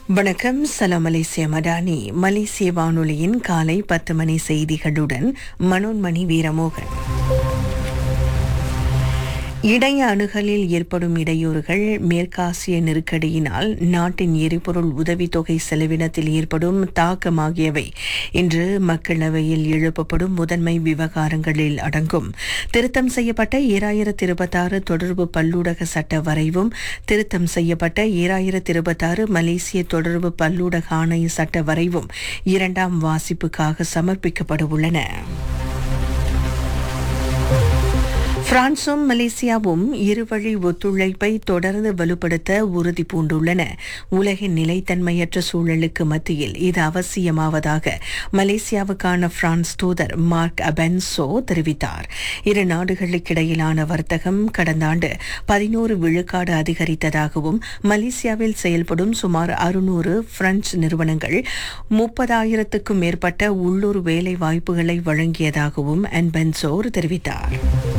வணக்கம் சலாம் மலேசிய மடானி மலேசிய வானொலியின் காலை பத்து மணி செய்திகளுடன் மனோன்மணி வீரமோகன் இணைய அணுகலில் ஏற்படும் இடையூறுகள் மேற்காசிய நெருக்கடியினால் நாட்டின் எரிபொருள் உதவித்தொகை செலவினத்தில் ஏற்படும் தாக்கம் ஆகியவை இன்று மக்களவையில் எழுப்பப்படும் முதன்மை விவகாரங்களில் அடங்கும் திருத்தம் செய்யப்பட்ட ஈராயிரத்தி இருபத்தாறு தொடர்பு பல்லூடக சட்ட வரைவும் திருத்தம் செய்யப்பட்ட ஈராயிரத்தி இருபத்தாறு மலேசிய தொடர்பு பல்லூடக ஆணைய சட்ட வரைவும் இரண்டாம் வாசிப்புக்காக சமர்ப்பிக்கப்பட உள்ளன பிரான்சும் மலேசியாவும் இருவழி ஒத்துழைப்பை தொடர்ந்து வலுப்படுத்த உறுதி பூண்டுள்ளன உலகின் நிலைத்தன்மையற்ற சூழலுக்கு மத்தியில் இது அவசியமாவதாக மலேசியாவுக்கான பிரான்ஸ் தூதர் மார்க் அபென்சோ தெரிவித்தார் இரு நாடுகளுக்கிடையிலான வர்த்தகம் கடந்த ஆண்டு பதினோரு விழுக்காடு அதிகரித்ததாகவும் மலேசியாவில் செயல்படும் சுமார் அறுநூறு பிரெஞ்சு நிறுவனங்கள் முப்பதாயிரத்துக்கும் மேற்பட்ட உள்ளூர் வேலை வாய்ப்புகளை வழங்கியதாகவும் அன்பென்சோர் தெரிவித்தார்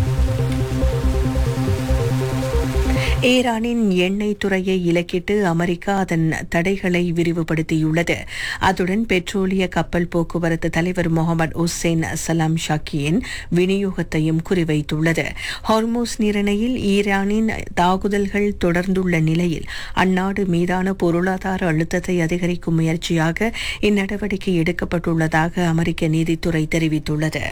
ஈரானின் எண்ணெய் துறையை இலக்கிட்டு அமெரிக்கா அதன் தடைகளை விரிவுபடுத்தியுள்ளது அத்துடன் பெட்ரோலிய கப்பல் போக்குவரத்து தலைவர் முகமது உசேன் சலாம் ஷாக்கியின் விநியோகத்தையும் குறிவைத்துள்ளது ஹார்மோஸ் நீரிணையில் ஈரானின் தாக்குதல்கள் தொடர்ந்துள்ள நிலையில் அந்நாடு மீதான பொருளாதார அழுத்தத்தை அதிகரிக்கும் முயற்சியாக இந்நடவடிக்கை எடுக்கப்பட்டுள்ளதாக அமெரிக்க நீதித்துறை தெரிவித்துள்ளது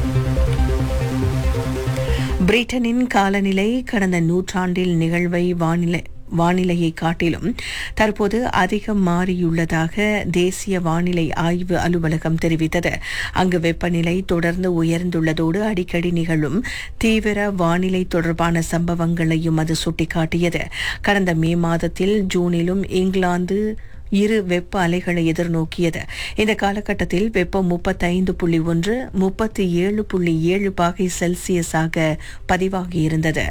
பிரிட்டனின் காலநிலை கடந்த நூற்றாண்டில் நிகழ்வை வானிலை வானிலையை காட்டிலும் தற்போது அதிகம் மாறியுள்ளதாக தேசிய வானிலை ஆய்வு அலுவலகம் தெரிவித்தது அங்கு வெப்பநிலை தொடர்ந்து உயர்ந்துள்ளதோடு அடிக்கடி நிகழும் தீவிர வானிலை தொடர்பான சம்பவங்களையும் அது சுட்டிக்காட்டியது கடந்த மே மாதத்தில் ஜூனிலும் இங்கிலாந்து இரு வெப்ப அலைகளை எதிர்நோக்கியது இந்த காலகட்டத்தில் வெப்பம் முப்பத்தைந்து புள்ளி ஒன்று முப்பத்தி ஏழு புள்ளி ஏழு பாகை செல்சியஸாக பதிவாகியிருந்தது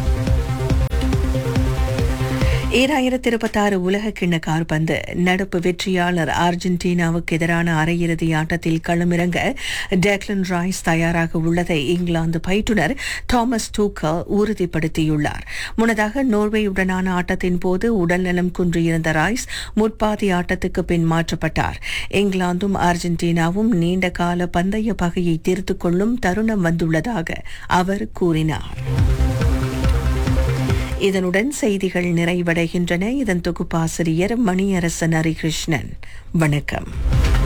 ஈராயிரத்தி இருபத்தாறு உலக கிண்ண கார்பந்து நடப்பு வெற்றியாளர் அர்ஜென்டினாவுக்கு எதிரான அரையிறுதி ஆட்டத்தில் களமிறங்க டேக்லன் ராய்ஸ் தயாராக உள்ளதை இங்கிலாந்து பயிற்றுநர் தாமஸ் டூக்கல் உறுதிப்படுத்தியுள்ளார் முன்னதாக நோர்வேயுடனான ஆட்டத்தின் போது உடல்நலம் குன்றியிருந்த ராய்ஸ் முற்பாதி ஆட்டத்துக்கு பின் மாற்றப்பட்டார் இங்கிலாந்தும் அர்ஜென்டினாவும் நீண்ட கால பந்தய பகையை தீர்த்துக் கொள்ளும் தருணம் வந்துள்ளதாக அவர் கூறினார் இதனுடன் செய்திகள் நிறைவடைகின்றன இதன் தொகுப்பாசிரியர் மணியரசன் ஹரிகிருஷ்ணன் வணக்கம்